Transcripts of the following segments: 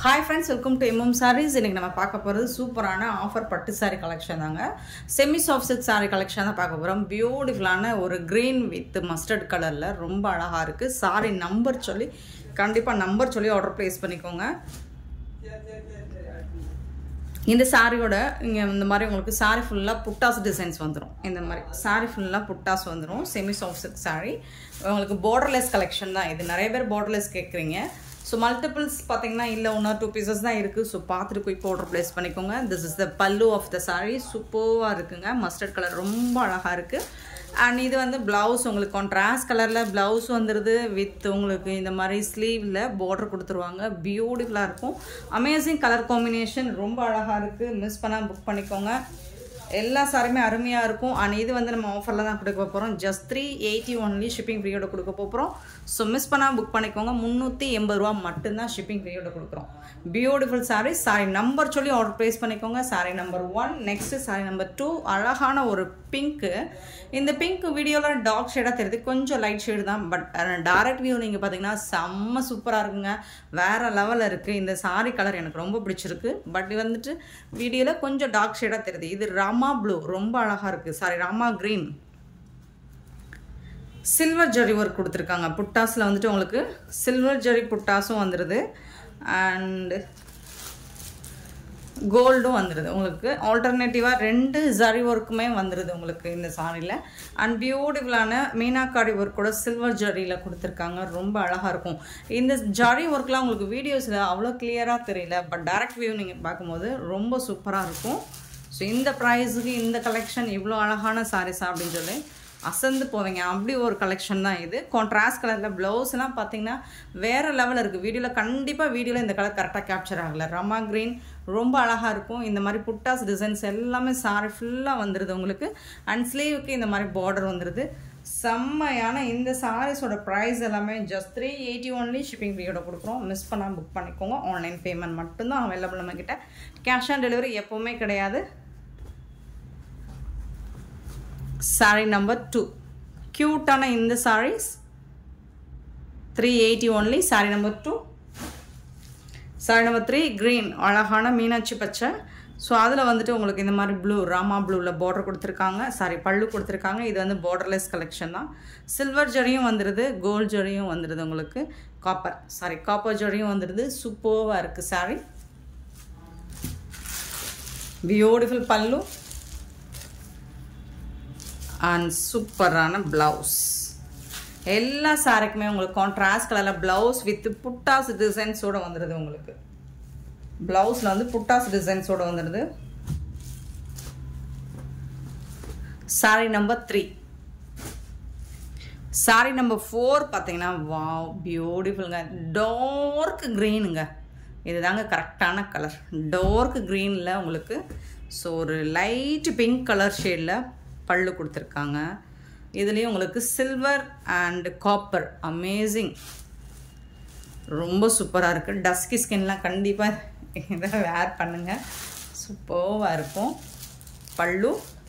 hi friends welcome to MM saris இன்றைக்கி நம்ம பார்க்க போகிறது சூப்பரான ஆஃபர் பட்டு சாரி கலெக்ஷன் தாங்க semi soft silk sari collection தான் பார்க்க போகிறோம் பியூட்டிஃபுல்லான ஒரு க்ரீன் வித் மஸ்டர்ட் கலரில் ரொம்ப அழகாக இருக்குது சாரி நம்பர் சொல்லி கண்டிப்பாக நம்பர் சொல்லி ஆர்டர் ப்ளேஸ் பண்ணிக்கோங்க இந்த சாரியோட இங்கே இந்த மாதிரி உங்களுக்கு சாரி ஃபுல்லாக புட்டாஸ் டிசைன்ஸ் வந்துடும் இந்த மாதிரி சாரி ஃபுல்லாக புட்டாஸ் வந்துடும் செமி சாஃப்ட் சில்க் சாரி உங்களுக்கு பார்டர்லெஸ் கலெக்ஷன் தான் இது நிறைய பேர் பார்டர்லெஸ் கேட்குறீங்க ஸோ மல்டிபிள்ஸ் பார்த்தீங்கன்னா இல்லை ஒன் ஆர் டூ பீசஸ் தான் இருக்குது ஸோ பார்த்துட்டு போய் ஆர்டர் ப்ளேஸ் பண்ணிக்கோங்க this is the pallu of த சாரீ சூப்பராக இருக்குங்க மஸ்டர்ட் கலர் ரொம்ப அழகாக இருக்குது அண்ட் இது வந்து ப்ளவுஸ் உங்களுக்கு கான்ட்ராஸ்ட் கலரில் ப்ளவுஸ் வந்துடுது வித் உங்களுக்கு இந்த மாதிரி ஸ்லீவில் பார்டர் கொடுத்துருவாங்க பியூட்டிஃபுல்லாக இருக்கும் அமேசிங் கலர் காம்பினேஷன் ரொம்ப அழகாக இருக்குது மிஸ் பண்ணால் புக் பண்ணிக்கோங்க எல்லா சாரியுமே அருமையாக இருக்கும் அண்ட் இது வந்து நம்ம ஆஃபரில் தான் கொடுக்க போகிறோம் just three eighty only shipping ஃப்ரீயோட கொடுக்க போகிறோம் ஸோ மிஸ் பண்ணால் புக் பண்ணிக்கோங்க முந்நூற்றி எண்பது ரூபா மட்டும்தான் ஷிப்பிங் ஃப்ரீயோட கொடுக்குறோம் பியூட்டிஃபுல் சாரீ சாரி நம்பர் சொல்லி ஆர்டர் ப்ளேஸ் பண்ணிக்கோங்க sari number one next sari number two அழகான ஒரு பிங்க்கு இந்த பிங்க் வீடியோவில் டார்க் ஷேடாக தெரியுது கொஞ்சம் லைட் ஷேடு தான் பட் டேரக்ட் வியூ நீங்கள் பார்த்தீங்கன்னா செம்ம சூப்பராக இருக்குங்க வேறு லெவலில் இருக்குது இந்த சாரி கலர் எனக்கு ரொம்ப பிடிச்சிருக்கு பட் வந்துட்டு வீடியோவில் கொஞ்சம் டார்க் ஷேடாக தெரியுது இது ராமா ப்ளூ ரொம்ப அழகாக இருக்குது sari Rama green silver zari work கொடுத்துருக்காங்க புட்டாஸில் வந்துட்டு உங்களுக்கு சில்வர் ஜரி புட்டாஸும் வந்துடுது அண்டு கோல்டும் வந்துடுது உங்களுக்கு ஆல்டர்னேட்டிவாக ரெண்டு ஜரி ஒர்க்குமே வந்துடுது உங்களுக்கு இந்த சாரியில் அண்ட் பியூட்டிஃபுல்லான மீனாக்காடி ஒர்க்கோட சில்வர் ஜரியில் கொடுத்துருக்காங்க ரொம்ப அழகாக இருக்கும் இந்த ஜரி ஒர்க்லாம் உங்களுக்கு வீடியோஸில் அவ்வளோ கிளியராக தெரியல பட் டேரக்ட் வியூ நீங்கள் பார்க்கும்போது ரொம்ப சூப்பராக இருக்கும் ஸோ இந்த ப்ரைஸுக்கு இந்த கலெக்ஷன் இவ்வளோ அழகான சாரீஸா அப்படின்னு சொல்லி அசந்து போவீங்க அப்படி ஒரு கலெக்ஷன் தான் இது கான்ட்ராஸ்ட் கலரில் ப்ளவுஸ்லாம் பார்த்தீங்கன்னா வேறு லெவலில் இருக்குது வீடியோவில் கண்டிப்பாக வீடியோவில் இந்த கலர் கரெக்டாக கேப்சர் ஆகலை ரமா க்ரீன் ரொம்ப அழகாக இருக்கும் இந்த மாதிரி புட்டாஸ் டிசைன்ஸ் எல்லாமே சாரி ஃபுல்லாக வந்துடுது உங்களுக்கு அண்ட் ஸ்லீவுக்கு இந்த மாதிரி பார்டர் வந்துடுது செம்மையான இந்த சாரீஸோட ப்ரைஸ் எல்லாமே just three eighty only shipping ஃப்ரீயோட கொடுக்குறோம் மிஸ் பண்ணால் புக் பண்ணிக்கோங்க ஆன்லைன் பேமெண்ட் மட்டும்தான் அவைலபிள் நம்மக்கிட்ட கேஷ் ஆன் டெலிவரி எப்போவுமே கிடையாது சாரீ நம்பர் டூ க்யூட்டான இந்த saris three eighty only sari number two sari number three green அழகான மீனாட்சி பச்சை ஸோ அதில் வந்துட்டு உங்களுக்கு இந்த மாதிரி ப்ளூ ராமா ப்ளூவில் பார்டர் கொடுத்துருக்காங்க சாரி பல்லு கொடுத்துருக்காங்க இது வந்து பார்டர்லெஸ் கலெக்ஷன் தான் சில்வர் ஜரியும் வந்துடுது கோல்ட் ஜரியும் வந்துடுது உங்களுக்கு காப்பர் சாரி காப்பர் ஜரியும் வந்துடுது சூப்பர்வாக இருக்குது சாரி பியூட்டிஃபுல் பல்லு அண்ட் சூப்பரான ப்ளவுஸ் எல்லா சாரிக்குமே உங்களுக்கு கான்ட்ராஸ்ட் கலரில் ப்ளவுஸ் வித் புட்டாஸ் டிசைன்ஸோடு வந்துடுது உங்களுக்கு ப்ளவுஸில் வந்து புட்டாஸ் டிசைன்ஸோடு வந்துடுது sari number three sari number four பார்த்தீங்கன்னா வா பியூட்டிஃபுல்ங்க டார்க் க்ரீனுங்க இதுதாங்க கரெக்டான கலர் டார்க் க்ரீனில் உங்களுக்கு ஸோ ஒரு லைட் பிங்க் கலர் ஷேடில் பல்லு கொடுத்துருக்காங்க இதுலேயும் உங்களுக்கு சில்வர் அண்ட் காப்பர் அமேசிங் ரொம்ப சூப்பராக இருக்குது டஸ்கி ஸ்கின்லாம் கண்டிப்பாக இதை வேர் பண்ணுங்கள் சூப்பராக இருக்கும் பல்லு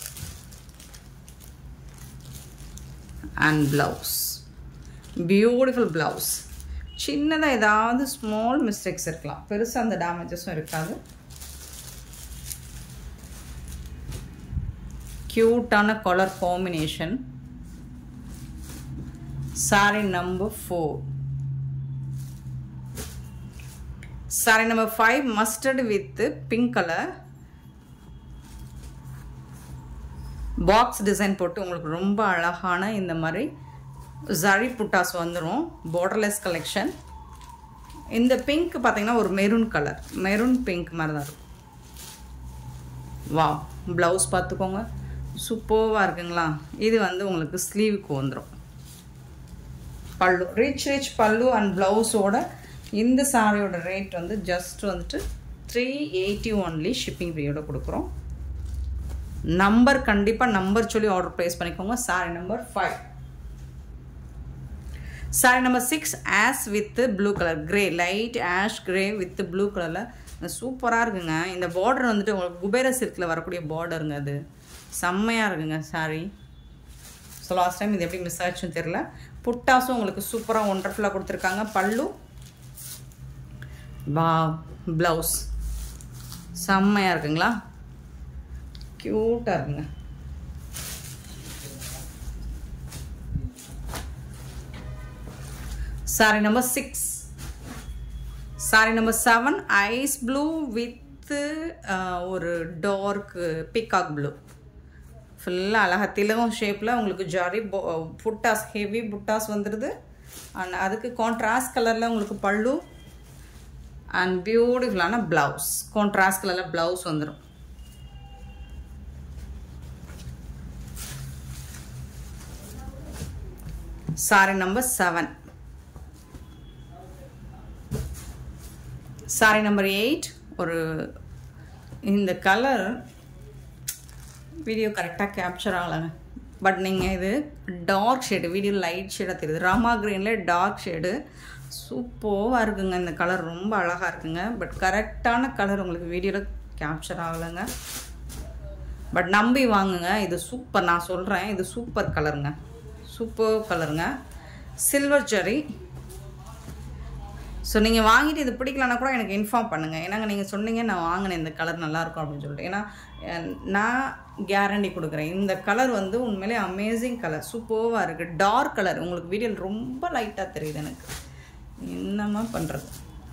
அண்ட் ப்ளவுஸ் பியூட்டிஃபுல் ப்ளவுஸ் சின்னதாக ஏதாவது ஸ்மால் மிஸ்டேக்ஸ் இருக்கலாம் பெருசாக அந்த டேமேஜஸும் இருக்காது க்யூட்டான colour combination sari number four sari number five mustard with pink colour box design போட்டு உங்களுக்கு ரொம்ப அழகான இந்த மாதிரி ஜரி புட்டாஸ் வந்துடும் பார்டர்லெஸ் கலெக்ஷன் இந்த பிங்க் பார்த்தீங்கன்னா ஒரு மெரூன் கலர் மெரூன் பிங்க் மாதிரி தான் இருக்கும் வா ப்ளவுஸ் பார்த்துக்கோங்க சூப்பர்வாக இருக்குங்களா இது வந்து உங்களுக்கு ஸ்லீவுக்கு வந்துடும் பல்லு ரிச் ரிச் பல்லு அண்ட் ப்ளவுஸோட இந்த சாரியோட ரேட் வந்து ஜஸ்ட் வந்துட்டு த்ரீ எயிட்டி ஒன்லி ஷிப்பிங் ஃப்ரீயோட கொடுக்குறோம் நம்பர் கண்டிப்பாக நம்பர் சொல்லி ஆர்டர் ப்ளேஸ் பண்ணிக்கோங்க sari number five sari number six ash with blue colour grey light ash grey with blue கலரில் சூப்பராக இருக்குங்க இந்த பார்டர் வந்துட்டு உங்களுக்கு குபேர சில்கில் வரக்கூடிய பார்டருங்க அது செம்மையாக இருக்குங்க சாரி ஸோ லாஸ்ட் டைம் இது எப்படி மிஸ் ஆச்சுன்னு தெரில புட்டாஸும் உங்களுக்கு சூப்பராக ஒண்டர்ஃபுல்லாக கொடுத்துருக்காங்க பல்லு வா ப்ளவுஸ் செம்மையாக இருக்குங்களா க்யூட்டாக இருக்குங்க sari number six sari number seven ice blue with ஒரு டார்க்கு பிகாக் ப்ளூ ஃபுல்லாக அழகாக திலகம் ஷேப்பில் உங்களுக்கு ஜாரி புட்டாஸ் ஹெவி புட்டாஸ் வந்துடுது அண்ட் அதுக்கு கான்ட்ராஸ்ட் கலரில் உங்களுக்கு பல்லு அண்ட் பியூட்டிஃபுல்லான ப்ளவுஸ் கான்ட்ராஸ்ட் கலரில் ப்ளவுஸ் வந்துடும் sari number seven sari number eight ஒரு இந்த கலர் வீடியோ கரெக்டாக கேப்சர் ஆகலைங்க பட் நீங்கள் இது டார்க் ஷேடு வீடியோ லைட் ஷேடாக தெரியுது ராமா க்ரீனில் டார்க் ஷேடு சூப்பராக இருக்குங்க இந்த கலர் ரொம்ப அழகாக இருக்குங்க பட் கரெக்டான கலர் உங்களுக்கு வீடியோவில் கேப்சர் ஆகலைங்க பட் நம்பி வாங்குங்க இது சூப்பர் நான் சொல்கிறேன் இது சூப்பர் கலருங்க சூப்பர் கலருங்க சில்வர் ஜெரி ஸோ நீங்கள் வாங்கிட்டு இது பிடிக்கலன்னா கூட எனக்கு இன்ஃபார்ம் பண்ணுங்கள் ஏன்னாங்க நீங்கள் சொன்னீங்க நான் வாங்கினேன் இந்த கலர் நல்லாயிருக்கும் அப்படின்னு சொல்லிட்டு ஏன்னா நான் கேரண்டி கொடுக்குறேன் இந்த கலர் வந்து உண்மையிலே அமேசிங் கலர் சூப்பராக இருக்குது டார்க் கலர் உங்களுக்கு வீடியோவில் ரொம்ப லைட்டாக தெரியுது எனக்கு என்னம்மா பண்ணுறது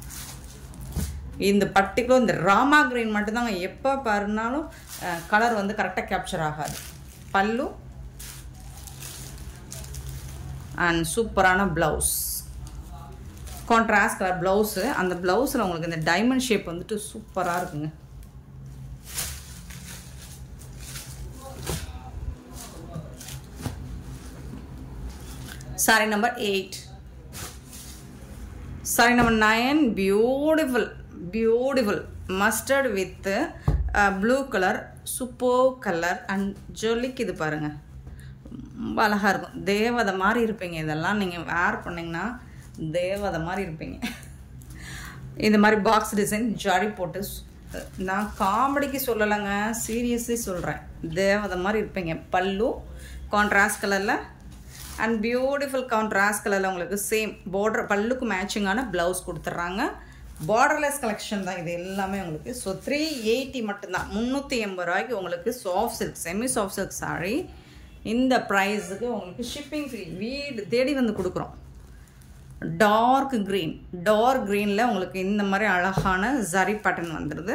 இந்த பர்டிகுலர் இந்த ராமா கிரீன் மட்டும்தாங்க எப்போ பாருனாலும் கலர் வந்து கரெக்டாக கேப்சர் ஆகாது பல்லு அண்ட் சூப்பரான ப்ளவுஸ் கான்ட்ராஸ்ட் கலர் ப்ளவுஸு அந்த ப்ளவுஸில் உங்களுக்கு இந்த டைமண்ட் ஷேப் வந்துட்டு சூப்பராக இருக்குங்க sari number eight sari number nine beautiful beautiful mustard with blue colour super colour and ஜொலிக்குது பாருங்கள் ரொம்ப அழகாக இருக்கும் தேவதை மாதிரி இருப்பீங்க இதெல்லாம் நீங்கள் வேர் பண்ணிங்கன்னா தேவதை மாதிரி இருப்பீங்க இந்த மாதிரி பாக்ஸ் டிசைன் ஜாடி போட்டு நான் காமெடிக்கு சொல்லலைங்க சீரியஸ்லி சொல்கிறேன் தேவதை மாதிரி இருப்பீங்க பல்லு கான்ட்ராஸ்ட் கலரில் அண்ட் பியூட்டிஃபுல் கான்ட்ராஸ்ட் கலரில் உங்களுக்கு சேம் பார்டர் பல்லுக்கு மேட்சிங்கான ப்ளவுஸ் கொடுத்துட்றாங்க பார்டர்லெஸ் கலெக்ஷன் தான் இது எல்லாமே உங்களுக்கு ஸோ த்ரீ எயிட்டி மட்டும்தான் முந்நூற்றி எண்பது ரூபாய்க்கு உங்களுக்கு soft silk semi soft silk sari இந்த ப்ரைஸுக்கு உங்களுக்கு ஷிப்பிங் ஃப்ரீ வீடு தேடி வந்து கொடுக்குறோம் டார்க் க்ரீன் டார்க் க்ரீனில் உங்களுக்கு இந்த மாதிரி அழகான ஜரி பேட்டர்ன் வந்துடுது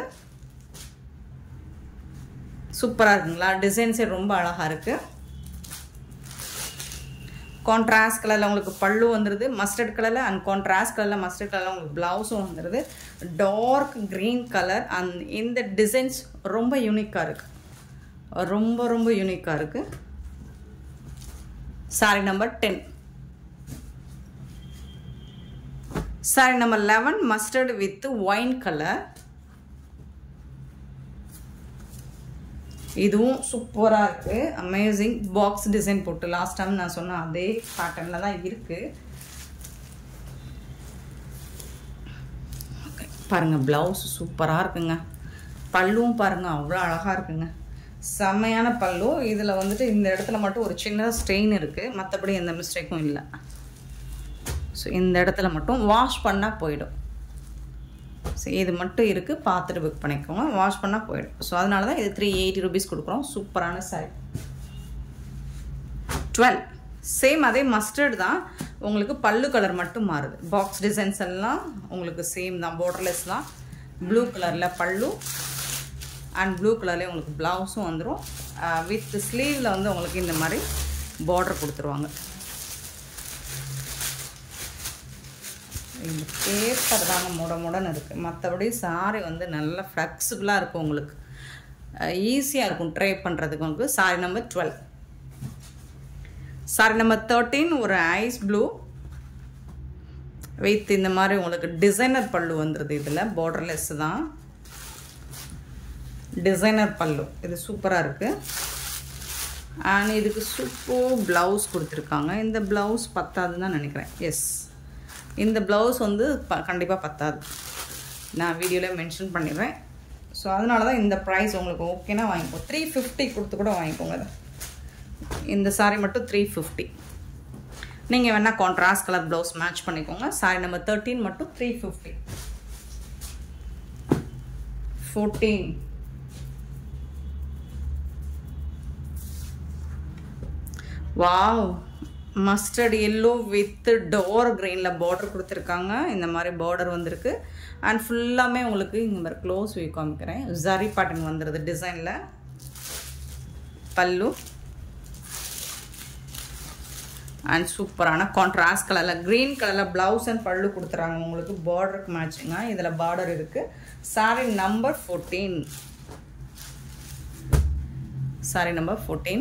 சூப்பராக இருக்குங்களா டிசைன்ஸே ரொம்ப அழகாக இருக்குது கான்ட்ராஸ்ட் கலரில் உங்களுக்கு பல்லு வந்துடுது மஸ்டர்ட் கலரில் அண்ட் கான்ட்ராஸ்ட் கலரில் மஸ்டர்ட் கலரில் உங்களுக்கு ப்ளவுஸும் வந்துடுது டார்க் க்ரீன் கலர் அண்ட் இந்த டிசைன்ஸ் ரொம்ப யூனிக்காக இருக்குது ரொம்ப ரொம்ப யூனிக்காக இருக்குது sari number ten sari number eleven mustard with wine colour இதுவும் சூப்பராக இருக்குது அமேசிங் பாக்ஸ் டிசைன் போட்டு லாஸ்ட் டைம் நான் சொன்ன அதே பேட்டர்னில் தான் இருக்குது பாருங்கள் ப்ளவுஸ் சூப்பராக இருக்குங்க பல்லுவும் பாருங்கள் அவ்வளோ அழகாக இருக்குங்க செம்மையான பல்லு இதில் வந்துட்டு இந்த இடத்துல மட்டும் ஒரு சின்ன ஸ்ட்ரெயின் இருக்குது மற்றபடி எந்த மிஸ்டேக்கும் இல்லை ஸோ இந்த இடத்துல மட்டும் வாஷ் பண்ணால் போயிடும் ஸோ இது மட்டும் இருக்குது பார்த்துட்டு புக் பண்ணிக்கோங்க வாஷ் பண்ணால் போயிடும் ஸோ அதனால தான் இது த்ரீ எயிட்டி ருபீஸ் கொடுக்குறோம் சூப்பரான சாரி டுவெல் சேம் அதே மஸ்டர்ட் தான் உங்களுக்கு பல்லு கலர் மட்டும் மாறுது பாக்ஸ் டிசைன்ஸ் எல்லாம் உங்களுக்கு சேம் தான் பார்டர்லெஸ் தான் ப்ளூ கலரில் பல்லு அண்ட் ப்ளூ கலர்லேயே உங்களுக்கு ப்ளவுஸும் வந்துடும் வித் ஸ்லீவில் வந்து உங்களுக்கு இந்த மாதிரி பார்டர் கொடுத்துருவாங்க இந்த பேப்பர் தாங்க முட முடன்னு இருக்குது மற்றபடி சாரி வந்து நல்லா ஃப்ளெக்சிபிளாக இருக்கும் உங்களுக்கு ஈஸியாக இருக்கும் ட்ரை பண்ணுறதுக்கு உங்களுக்கு sari number twelve sari number thirteen ஒரு ஐஸ் ப்ளூ வித் இந்த மாதிரி உங்களுக்கு டிசைனர் பல்லு வந்துடுது இதில் பார்டர்லெஸ் தான் டிசைனர் பல்லு இது சூப்பராக இருக்குது அண்ட் இதுக்கு சூப்பர் ப்ளவுஸ் கொடுத்துருக்காங்க இந்த ப்ளவுஸ் பத்தாதுன்னு தான் நினைக்கிறேன் எஸ் இந்த ப்ளவுஸ் வந்து ப கண்டிப்பாக பத்தாது நான் வீடியோவில் மென்ஷன் பண்ணிடுறேன் ஸோ அதனால தான் இந்த ப்ரைஸ் உங்களுக்கு ஓகேனா வாங்கிக்கோ த்ரீ ஃபிஃப்டி கொடுத்து கூட வாங்கிக்கோங்க அதை இந்த சாரீ மட்டும் த்ரீ ஃபிஃப்டி நீங்கள் வேணால் கான்ட்ராஸ்ட் கலர் ப்ளவுஸ் மேட்ச் பண்ணிக்கோங்க சாரி நம்பர் தேர்ட்டீன் மட்டும் three fifty fourteen wow mustard yellow with டோர் கிரெயினில் பார்டர் கொடுத்துருக்காங்க இந்த மாதிரி பார்டர் வந்திருக்கு அண்ட் ஃபுல்லாமே உங்களுக்கு இங்கே மாதிரி க்ளோஸ் வியூ காமிக்கிறேன் ஜரி பேட்டர்ன் வந்துடுது டிசைனில் பல்லு அண்ட் சூப்பரான கான்ட்ராஸ்ட் கலரில் க்ரீன் கலரில் ப்ளவுஸ் அண்ட் பல்லு கொடுத்துறாங்க உங்களுக்கு பார்டருக்கு மேட்சிங்க இதில் பார்டர் இருக்குது sari number fourteen sari number fourteen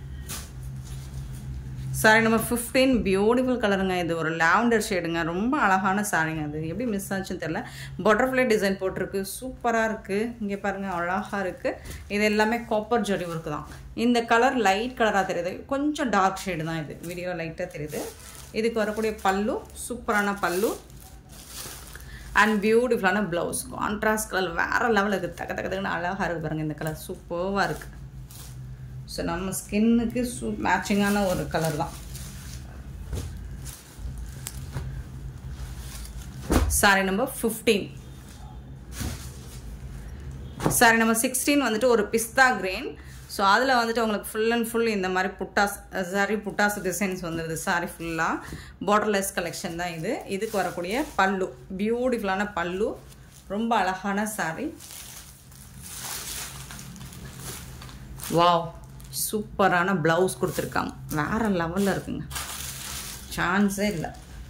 sari number fifteen beautiful கலருங்க இது ஒரு லாவெண்டர் ஷேடுங்க ரொம்ப அழகான சாரிங்க அது எப்படி மிஸ் ஆச்சுன்னு தெரில பட்டர்ஃப்ளை டிசைன் போட்டிருக்கு சூப்பராக இருக்குது இங்கே பாருங்கள் அழகாக இருக்குது இது எல்லாமே காப்பர் ஜரி ஒர்க்கு தான் இந்த கலர் லைட் கலராக தெரியுது கொஞ்சம் டார்க் ஷேடு தான் இது வீடியோ லைட்டாக தெரியுது இதுக்கு வரக்கூடிய பல்லு சூப்பரான பல்லு அண்ட் பியூட்டிஃபுல்லான ப்ளவுஸ் கான்ட்ராஸ்ட் கலர் வேறு லெவலில் இருக்குது தக்க தக்க தக்கன்னு அழகாக இருக்குது பாருங்கள் இந்த கலர் சூப்பராக இருக்குது ஸோ நம்ம ஸ்கின்னுக்கு சூ மேட்சிங்கான ஒரு கலர் தான் sari number fifteen sari number sixteen வந்துட்டு ஒரு பிஸ்தா கிரீன் ஸோ அதில் வந்துட்டு உங்களுக்கு ஃபுல் அண்ட் ஃபுல் இந்த மாதிரி புட்டாஸ் சாரி புட்டாஸ் டிசைன்ஸ் வந்துடுது சாரி ஃபுல்லாக பார்டர்லெஸ் கலெக்ஷன் தான் இது இதுக்கு வரக்கூடிய பல்லு பியூட்டிஃபுல்லான பல்லு ரொம்ப அழகான சாரி வாவ் சூப்பரான ப்ளவுஸ் கொடுத்துருக்காங்க வேறு லெவலில் இருக்குங்க சான்ஸே இல்லை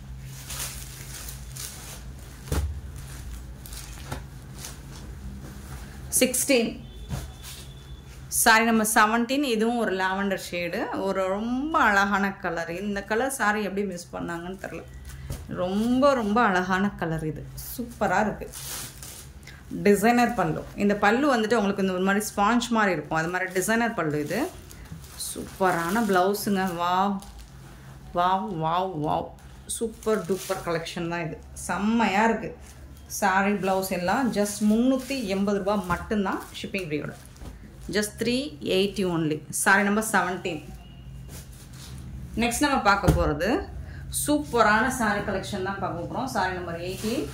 சிக்ஸ்டீன் சாரி நம்ம செவன்டீன் இதுவும் ஒரு லாவெண்டர் ஷேடு ஒரு ரொம்ப அழகான கலர் இந்த கலர் சாரி எப்படி மிஸ் பண்ணாங்கன்னு தெரில ரொம்ப ரொம்ப அழகான கலர் இது சூப்பராக இருக்குது டிசைனர் பல்லு இந்த பல்லு வந்துட்டு உங்களுக்கு இந்த ஒரு மாதிரி ஸ்பாஞ்ச் மாதிரி இருக்கும் அது மாதிரி டிசைனர் பல்லு இது சூப்பரான ப்ளவுஸுங்க wow wow wow wow super duper collection தான் இது செம்மையாக இருக்குது சாரி ப்ளவுஸ் எல்லாம் ஜஸ்ட் முந்நூற்றி எண்பது ரூபா மட்டும்தான் ஷிப்பிங் ஃப்ரீயோட just three eighty only sari number seventeen next நம்ம பார்க்க போகிறது சூப்பரான சாரி கலெக்ஷன் தான் பார்க்க போகிறோம் சாரி நம்பர் எயிட்டீன்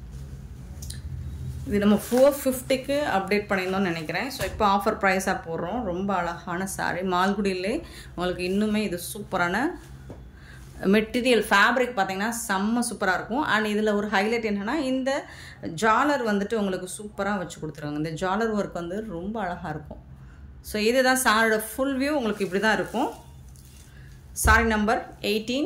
இது நம்ம ஃபோர் ஃபிஃப்டிக்கு அப்டேட் பண்ணியிருந்தோம்னு நினைக்கிறேன் ஸோ இப்போ ஆஃபர் ப்ரைஸாக போடுறோம் ரொம்ப அழகான சாரீ மால்குடியிலே உங்களுக்கு இன்னுமே இது சூப்பரான மெட்டீரியல் ஃபேப்ரிக் பார்த்தீங்கன்னா செம்ம சூப்பராக இருக்கும் அண்ட் இதில் ஒரு ஹைலைட் என்னென்னா இந்த ஜாலர் வந்துட்டு உங்களுக்கு சூப்பராக வச்சு கொடுத்துருவாங்க இந்த ஜாலர் ஒர்க் வந்து ரொம்ப அழகாக இருக்கும் ஸோ இதுதான் சாரோட ஃபுல் வியூ உங்களுக்கு இப்படி தான் இருக்கும் sari number eighteen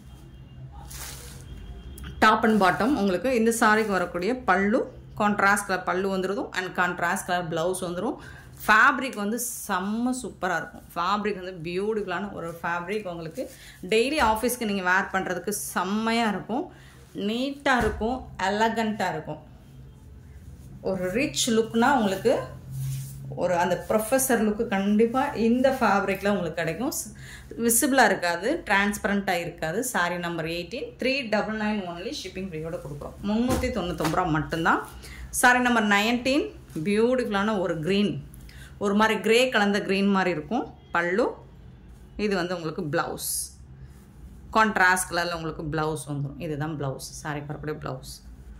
top and bottom உங்களுக்கு இந்த சாரிக்கு வரக்கூடிய பல்லு கான்ட்ராஸ்ட் கலர் பல்லு வந்துடும் அண்ட் கான்ட்ராஸ்ட் கலர் ப்ளவுஸ் வந்துடும் ஃபேப்ரிக் வந்து செம்ம சூப்பராக இருக்கும் ஃபேப்ரிக் வந்து பியூட்டிஃபுல்லான ஒரு ஃபேப்ரிக் உங்களுக்கு டெய்லி ஆஃபீஸ்க்கு நீங்கள் வேர் பண்ணுறதுக்கு செம்மையாக இருக்கும் நீட்டாக இருக்கும் எலகண்ட்டாக இருக்கும் ஒரு ரிச் லுக்னால் உங்களுக்கு ஒரு அந்த ப்ரொஃபஸர் லுக்கு கண்டிப்பாக இந்த ஃபேப்ரிக்கில் உங்களுக்கு கிடைக்கும் விசிபிளாக இருக்காது டிரான்ஸ்பரண்ட்டாக இருக்காது sari number eighteen three double nine only shipping ஃப்ரீயோட கொடுக்குறோம் முந்நூற்றி தொண்ணூத்தொம்பது ரூபா மட்டும்தான் சாரி நம்பர் நைன்டீன் பியூட்டிஃபுல்லான ஒரு க்ரீன் ஒரு மாதிரி க்ரே கலந்த க்ரீன் மாதிரி இருக்கும் பல்லு இது வந்து உங்களுக்கு ப்ளவுஸ் கான்ட்ராஸ்ட் கலரில் உங்களுக்கு ப்ளவுஸ் வந்துடும் இதுதான் ப்ளவுஸ் சாரி வரக்கூடிய ப்ளவுஸ்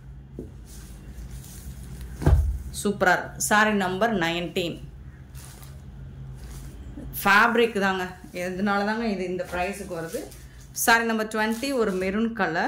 சூப்பராக இருக்கு சாரி நம்பர் நைன்டீன் ஃபேப்ரிக் தாங்க எதனால தாங்க இது இந்த ப்ரைஸுக்கு வருது சாரி நம்பர் டுவெண்ட்டி ஒரு மெரூன் கலர்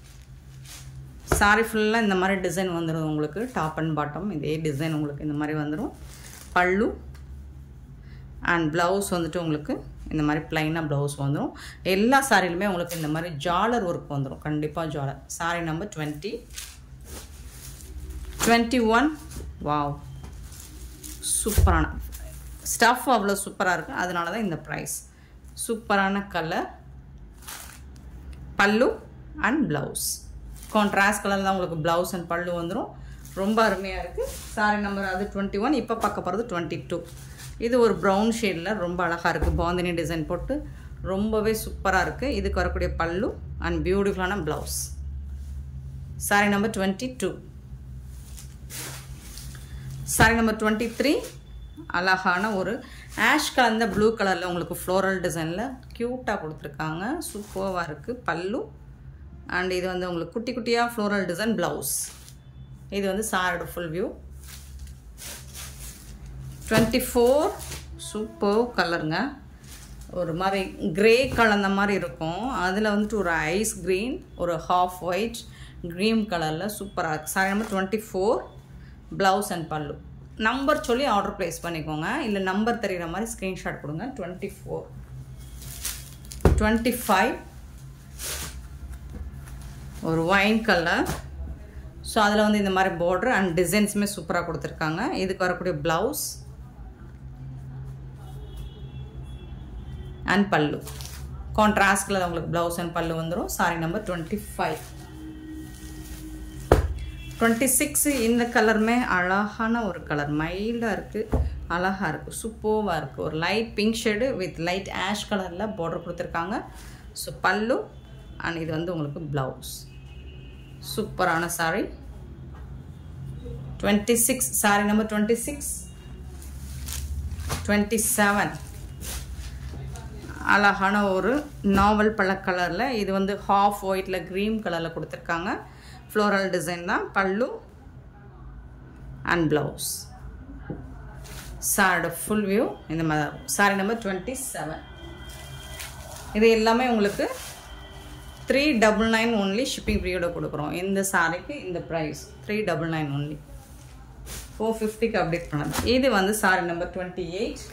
சாரி ஃபுல்லாக இந்த மாதிரி டிசைன் வந்துடும் உங்களுக்கு டாப் அண்ட் பாட்டம் இதே டிசைன் உங்களுக்கு இந்த மாதிரி வந்துடும் பல்லு அண்ட் ப்ளவுஸ் வந்துட்டு உங்களுக்கு இந்த மாதிரி ப்ளைனாக ப்ளவுஸ் வந்துடும் எல்லா சாரிலுமே உங்களுக்கு இந்த மாதிரி ஜாலர் ஒர்க் வந்துடும் கண்டிப்பாக ஜாலர் sari number twenty twenty one wow சூப்பரான ஸ்டஃப் அவ்வளோ சூப்பராக இருக்குது அதனால தான் இந்த ப்ரைஸ் சூப்பரான கலர் பல்லு அண்ட் ப்ளவுஸ் கான்ட்ராஸ்ட் கலர் தான் உங்களுக்கு ப்ளவுஸ் அண்ட் பல்லு வந்துடும் ரொம்ப அருமையாக இருக்குது சாரி நம்பர் அது டுவெண்ட்டி ஒன் இப்போ பார்க்க போகிறது டுவெண்ட்டி டூ இது ஒரு ப்ரௌன் ஷேடில் ரொம்ப அழகாக இருக்குது பாந்தினி டிசைன் போட்டு ரொம்பவே சூப்பராக இருக்குது இதுக்கு வரக்கூடிய பல்லு அண்ட் பியூட்டிஃபுல்லான blouse sari number twenty two sari number twenty three அழகான ஒரு ஆஷ் கலந்த ப்ளூ கலரில் உங்களுக்கு ஃப்ளோரல் டிசைனில் க்யூட்டாக கொடுத்துருக்காங்க சூப்பராக இருக்குது பல்லு அண்ட் இது வந்து உங்களுக்கு குட்டி குட்டியாக ஃப்ளோரல் டிசைன் ப்ளவுஸ் இது வந்து சாரோட full view twenty four super கலருங்க ஒரு மாதிரி கிரே கலந்த மாதிரி இருக்கும் அதில் வந்துட்டு ஒரு ஐஸ் க்ரீன் ஒரு ஹாஃப் ஒயிட் க்ரீன் கலரில் சூப்பராக இருக்குது sari number twenty four blouse and pallu number சொல்லி ஆர்டர் ப்ளேஸ் பண்ணிக்கோங்க இல்லை நம்பர் தெரிகிற மாதிரி ஸ்க்ரீன்ஷாட் கொடுங்க டுவெண்ட்டி ஃபோர் டுவெண்ட்டி ஃபைவ் ஒரு ஒயின் கலர் ஸோ அதில் வந்து இந்த மாதிரி பார்டர் அண்ட் டிசைன்ஸுமே சூப்பராக கொடுத்துருக்காங்க இதுக்கு வரக்கூடிய ப்ளவுஸ் அண்ட் பல்லு கான்ட்ராஸ்டில் உங்களுக்கு ப்ளவுஸ் அண்ட் பல்லு வந்துடும் sari number twenty five twenty six இந்த கலருமே அழகான ஒரு கலர் மைல்டாக இருக்குது அழகாக இருக்குது சூப்பர்வாக இருக்குது ஒரு light pink shade with light ash கலரில் பார்டர் கொடுத்துருக்காங்க ஸோ பல்லு அண்ட் இது வந்து உங்களுக்கு ப்ளவுஸ் சூப்பரான sari twenty six sari number twenty six twenty seven அழகான ஒரு நாவல் பழ கலரில் இது வந்து ஹாஃப் ஒயிட்டில் க்ரீன் கலரில் கொடுத்துருக்காங்க ஃப்ளோரல் டிசைன் தான் பல்லு அண்ட் ப்ளவுஸ் சாரோட ஃபுல் வியூ இந்த மாதிரி சாரி நம்பர் டுவெண்ட்டி செவன் இது எல்லாமே உங்களுக்கு three double nine only shipping ஃப்ரீயோட கொடுக்குறோம் இந்த சாரிக்கு இந்த price three double nine only four ஃபிஃப்டிக்கு அப்டேட் பண்ணது இது வந்து சாரி நம்பர் டுவெண்ட்டி எயிட்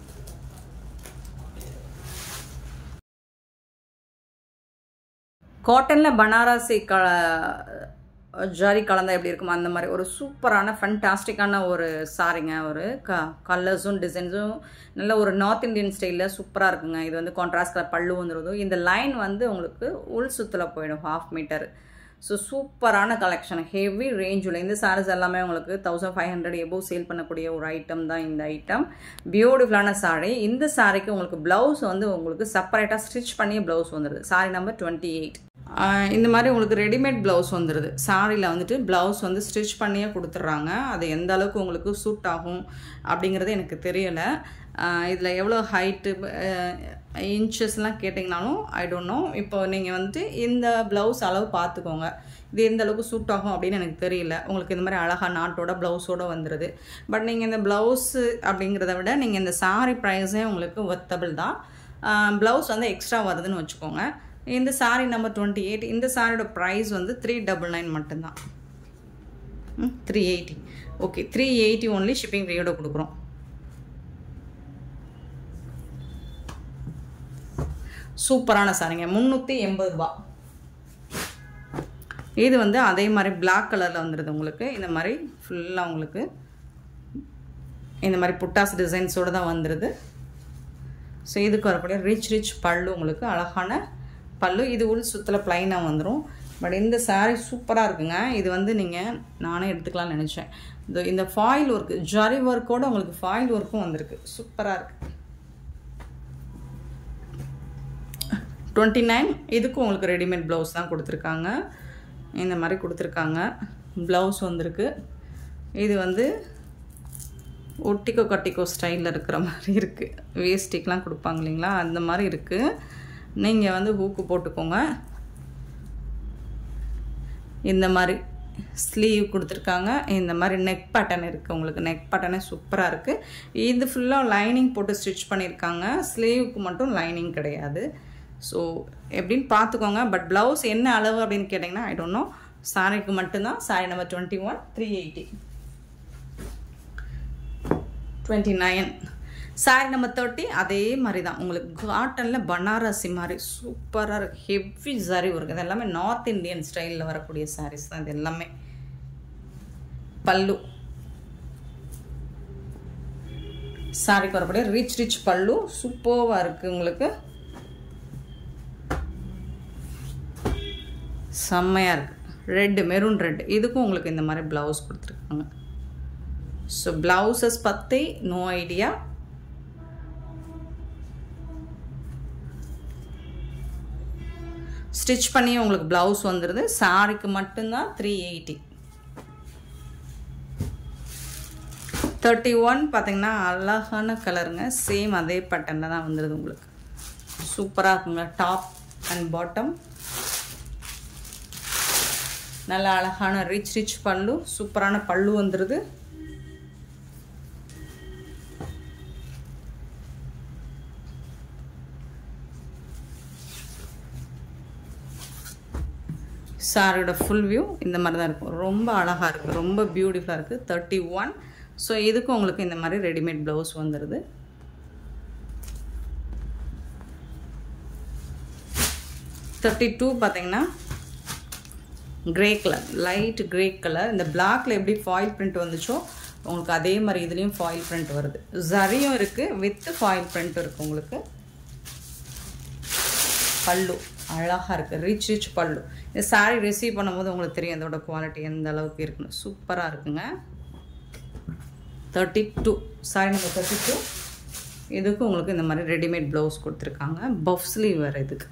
காட்டனில் பனாரசி க ஜரி கலந்தா எப்படி இருக்கும் அந்த மாதிரி ஒரு சூப்பரான ஃபண்டாஸ்டிக்கான ஒரு சாரிங்க ஒரு க கலர்ஸும் டிசைன்ஸும் நல்ல ஒரு நார்த் இந்தியன் ஸ்டைலில் சூப்பராக இருக்குங்க இது வந்து கான்ட்ராஸ்ட் கலர் பல்லு வந்துடும் இந்த லைன் வந்து உங்களுக்கு உள் சுத்தில் போயிடும் ஹாஃப் மீட்டர் ஸோ சூப்பரான கலெக்ஷன் ஹெவி ரேஞ்சில் இந்த சாரீஸ் எல்லாமே உங்களுக்கு thousand five hundred above sale பண்ணக்கூடிய ஒரு ஐட்டம் தான் இந்த ஐட்டம் பியூட்டிஃபுல்லான சாரீ இந்த சாரிக்கு உங்களுக்கு ப்ளவுஸ் வந்து உங்களுக்கு செப்பரேட்டாக ஸ்டிச் பண்ணி ப்ளவுஸ் வந்துடுது சாரி நம்பர் டுவெண்ட்டி எயிட் இந்த மாதிரி உங்களுக்கு ரெடிமேட் ப்ளவுஸ் வந்துடுது சாரியில் வந்துட்டு ப்ளவுஸ் வந்து ஸ்டிச் பண்ணியே கொடுத்துட்றாங்க அது எந்த அளவுக்கு உங்களுக்கு சூட் ஆகும் அப்படிங்கிறது எனக்கு தெரியலை இதில் எவ்வளோ ஹைட்டு இன்ச்சஸ்லாம் கேட்டிங்கனாலும் ஐ டோன்ட் நோ இப்போ நீங்கள் வந்துட்டு இந்த ப்ளவுஸ் அளவு பார்த்துக்கோங்க இது எந்த அளவுக்கு சூட் ஆகும் அப்படின்னு எனக்கு தெரியல உங்களுக்கு இந்த மாதிரி அழகாக நாட்டோட ப்ளவுஸோடு வந்துடுது பட் நீங்கள் இந்த ப்ளவுஸு அப்படிங்கிறத விட நீங்கள் இந்த சாரி ப்ரைஸே உங்களுக்கு ஒர்த்தபிள் தான் ப்ளவுஸ் வந்து எக்ஸ்ட்ரா வருதுன்னு வச்சுக்கோங்க இந்த சாரீ நம்பர் டுவெண்ட்டி எயிட் இந்த சாரியோட ப்ரைஸ் வந்து த்ரீ டபுள் நைன் மட்டும்தான் three eighty okay three eighty only shipping ஃப்ரீயோட கொடுக்குறோம் சூப்பரான சாரிங்க முந்நூற்றி எண்பது ரூபா இது வந்து அதே மாதிரி பிளாக் கலரில் வந்துடுது உங்களுக்கு இந்த மாதிரி ஃபுல்லாக உங்களுக்கு இந்த மாதிரி புட்டாஸ் டிசைன்ஸோடு தான் வந்துடுது ஸோ இதுக்கு வரக்கூடிய ரிச் ரிச் பல்லு உங்களுக்கு அழகான பல்லு இது உள் சுற்றில் ப்ளைனாக வந்துடும் பட் இந்த சாரீ சூப்பராக இருக்குங்க இது வந்து நீங்கள் நானே எடுத்துக்கலாம்னு நினச்சேன் இந்த இந்த ஃபாயில் ஒர்க்கு ஜரி ஒர்க்கோடு உங்களுக்கு ஃபாயில் ஒர்க்கும் வந்திருக்கு சூப்பராக இருக்குது டுவெண்ட்டி நைன் இதுக்கும் உங்களுக்கு ரெடிமேட் ப்ளவுஸ் தான் கொடுத்துருக்காங்க இந்த மாதிரி கொடுத்துருக்காங்க ப்ளவுஸ் வந்திருக்கு இது வந்து ஒட்டிக்கோ கட்டிக்கோ ஸ்டைலில் இருக்கிற மாதிரி இருக்குது வேஸ்டிக்கெலாம் கொடுப்பாங்க இல்லைங்களா அந்த மாதிரி இருக்குது நீங்கள் வந்து ஹூக்கு போட்டுக்கோங்க இந்த மாதிரி ஸ்லீவ் கொடுத்துருக்காங்க இந்த மாதிரி நெக் பட்டன் இருக்குது உங்களுக்கு நெக் பட்டனே சூப்பராக இருக்குது இது ஃபுல்லாக லைனிங் போட்டு ஸ்டிச் பண்ணியிருக்காங்க ஸ்லீவுக்கு மட்டும் லைனிங் கிடையாது ஸோ எப்படின்னு பார்த்துக்கோங்க பட் ப்ளவுஸ் என்ன அளவு அப்படின்னு கேட்டிங்கன்னா ஐ டோன்ட் நோ சாரிக்கு மட்டும்தான் sari number twenty one three eighty twenty nine sari number thirty அதே மாதிரி தான் உங்களுக்கு காட்டனில் பனாரசி மாதிரி சூப்பராக இருக்குது ஹெவி சாரி இருக்குது இது எல்லாமே நார்த் இந்தியன் ஸ்டைலில் வரக்கூடிய சாரீஸ் தான் இது எல்லாமே பல்லு சாரிக்கு வரக்கூடிய ரிச் ரிச் பல்லு சூப்பராக இருக்குது உங்களுக்கு செம்மையாக இருக்குது ரெட்டு மெரூன் ரெட் இதுக்கும் உங்களுக்கு இந்த மாதிரி ப்ளவுஸ் கொடுத்துருக்காங்க ஸோ ப்ளவுசஸ் பற்றி நோ ஐடியா ஸ்டிச் பண்ணி உங்களுக்கு ப்ளவுஸ் வந்துடுது சாரிக்கு மட்டும்தான் த்ரீ எயிட்டி தேர்ட்டி ஒன் பார்த்தீங்கன்னா அழகான கலருங்க சேம் அதே பட்டனில் தான் வந்துடுது உங்களுக்கு சூப்பராக இருக்குங்க டாப் அண்ட் பாட்டம் நல்ல அழகான ரிச் ரிச் பல்லு சூப்பரான பல்லு வந்துடுது சாரியோட ஃபுல் வியூ இந்த மாதிரி தான் இருக்கும் ரொம்ப அழகாக இருக்குது ரொம்ப பியூட்டிஃபுல்லாக இருக்குது தேர்ட்டி ஒன் ஸோ இதுக்கும் உங்களுக்கு இந்த மாதிரி ரெடிமேட் ப்ளவுஸ் வந்துடுது தேர்ட்டி டூ பார்த்தீங்கன்னா grey colour light grey colour இந்த பிளாக்ல எப்படி ஃபாயில் பிரிண்ட் வந்துச்சோ உங்களுக்கு அதே மாதிரி இதுலேயும் ஃபாயில் பிரிண்ட் வருது ஜரியும் இருக்குது வித் ஃபாயில் பிரிண்ட் இருக்குது உங்களுக்கு பல்லு அழகாக இருக்குது ரிச் ரிச் பல்லு இந்த சாரீ ரிசீவ் பண்ணும்போது உங்களுக்கு தெரியும் அதோட குவாலிட்டி எந்த அளவுக்கு இருக்குன்னு சூப்பராக இருக்குங்க thirty two sari number thirty two இதுக்கு உங்களுக்கு இந்த மாதிரி ரெடிமேட் ப்ளவுஸ் கொடுத்துருக்காங்க பஃப் ஸ்லீவ் வேறு இதுக்கு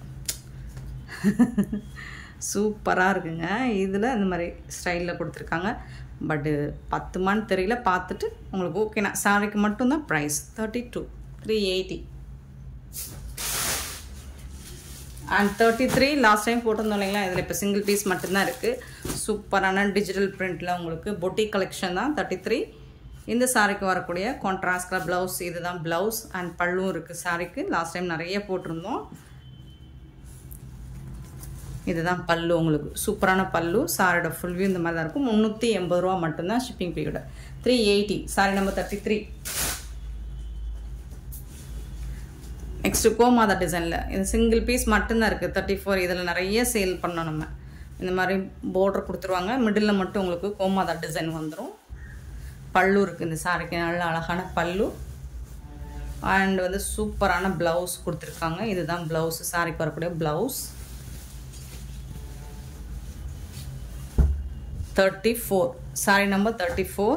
சூப்பராக இருக்குங்க இதில் இந்த மாதிரி ஸ்டைலில் கொடுத்துருக்காங்க பட்டு பத்து மந்த் தெரியல பார்த்துட்டு உங்களுக்கு ஓகேண்ணா சாரிக்கு மட்டும்தான் price thirty two three eighty and thirty three last time போட்டிருந்தோம் இல்லைங்களா இதில் இப்போ சிங்கிள் பீஸ் மட்டும்தான் இருக்குது சூப்பரான டிஜிட்டல் பிரிண்டில் உங்களுக்கு பொட்டி கலெக்ஷன் தான் தேர்ட்டி த்ரீ இந்த சாரிக்கு வரக்கூடிய கான்ட்ராஸ்ட் கலர் ப்ளவுஸ் இதுதான் ப்ளவுஸ் அண்ட் பல்லும் இருக்குது சாரிக்கு லாஸ்ட் டைம் நிறைய போட்டிருந்தோம் இதுதான் பல்லு உங்களுக்கு சூப்பரான பல்லு சாரியோட ஃபுல் வியூ இந்த மாதிரி தான் இருக்கும் முந்நூற்றி எண்பது ரூபா மட்டும்தான் shipping period three eighty sari number thirty three next கோமாதா டிசைனில் இது சிங்கிள் பீஸ் மட்டும்தான் இருக்குது தேர்ட்டி ஃபோர் இதில் நிறைய சேல் பண்ணோம் நம்ம இந்த மாதிரி பார்டர் கொடுத்துருவாங்க மிடில் மட்டும் உங்களுக்கு கோமாதா டிசைன் வந்துடும் பல்லு இருக்குது இந்த சாரிக்கு நல்ல அழகான பல்லு அண்ட் வந்து சூப்பரான ப்ளவுஸ் கொடுத்துருக்காங்க இதுதான் ப்ளவுஸ் சாரிக்கு வரக்கூடிய blouse thirty four sari number thirty four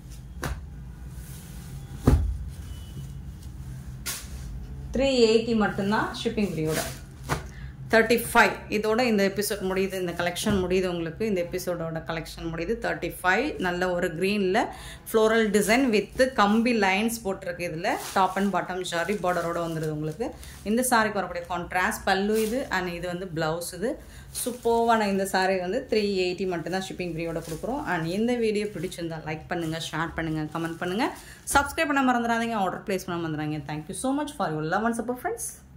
three eighty மட்டும்தான் ஷிப்பிங் ஃப்ரீயோட தேர்ட்டி ஃபைவ் இதோட இந்த எபிசோட் முடியுது இந்த கலெக்ஷன் முடியுது உங்களுக்கு இந்த எபிசோடோட கலெக்ஷன் முடியுது தேர்ட்டி ஃபைவ் நல்ல ஒரு க்ரீனில் ஃப்ளோரல் டிசைன் வித் கம்பி லைன்ஸ் போட்டிருக்கு இதில் டாப் அண்ட் பாட்டம் ஜாரி பார்டரோட வந்துடுது உங்களுக்கு இந்த சாரிக்கு வரக்கூடிய கான்ட்ராஸ்ட் பல்லு இது அண்ட் இது வந்து ப்ளவுஸ் இது சூப்பர்வான இந்த சாரீ வந்து த்ரீ எயிட்டி மட்டும்தான் ஷிப்பிங் ஃப்ரீயோட கொடுக்குறோம் அண்ட் இந்த வீடியோ பிடிச்சிருந்தா லைக் பண்ணுங்கள் ஷேர் பண்ணுங்கள் கமெண்ட் பண்ணுங்கள் சப்ஸ்கிரைப் பண்ண மறந்துடாதீங்க ஆர்டர் ப்ளேஸ் பண்ண மறந்துடாதீங்க thank you so much for your love and support friends